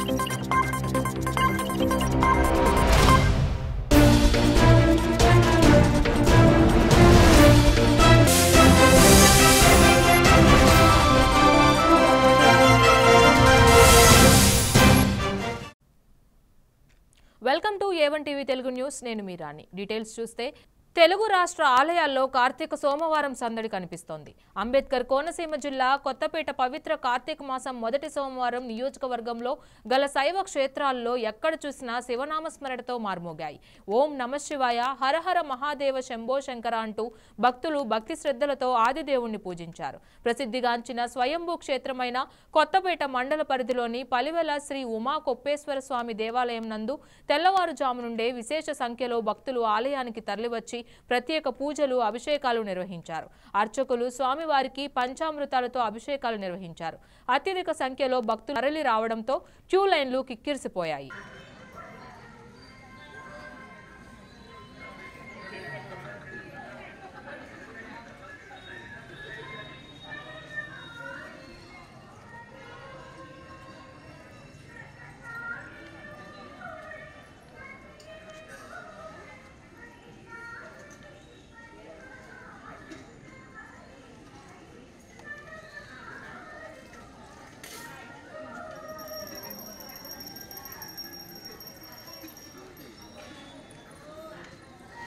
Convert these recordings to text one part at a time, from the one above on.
welcome to A one TV Telugu news నేను మీ రాణి details చూస్తే తెలుగు రాష్ట్ర ఆలయాల్లో కార్తీక సోమవారం సందడి కనిపిస్తోంది అంబేద్కర్ కోనసీమ జిల్లా కొత్తపేట పవిత్ర కార్తీక మాసం మొదటి సోమవారం నియోజకవర్గంలో గల శైవ క్షేత్రాల్లో ఎక్కడ చూసినా శివనామస్మరణతో మార్మోగాయి ఓం నమశివాయ హరహర మహాదేవ శంభో శంకర అంటూ భక్తులు భక్తి శ్రద్ధలతో ఆదిదేవుణ్ణి పూజించారు ప్రసిద్ధిగాంచిన స్వయంభూ క్షేత్రమైన కొత్తపేట మండల పరిధిలోని పలివెల శ్రీ ఉమా కొప్పేశ్వర స్వామి దేవాలయం నందు తెల్లవారుజాము నుండే విశేష సంఖ్యలో భక్తులు ఆలయానికి తరలివచ్చి ప్రత్యేక పూజలు అభిషేకాలు నిర్వహించారు అర్చకులు స్వామివారికి పంచామృతాలతో అభిషేకాలు నిర్వహించారు అత్యధిక సంఖ్యలో భక్తులు తరలి రావడంతో క్యూ లైన్లు కిక్కిరిసిపోయాయి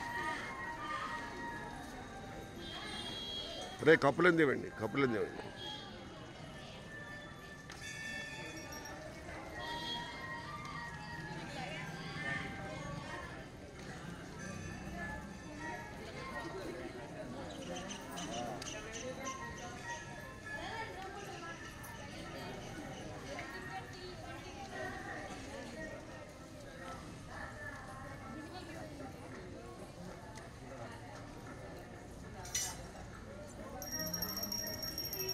రే కప్పులు ఎందేవండి కప్పులు ఎందేవండి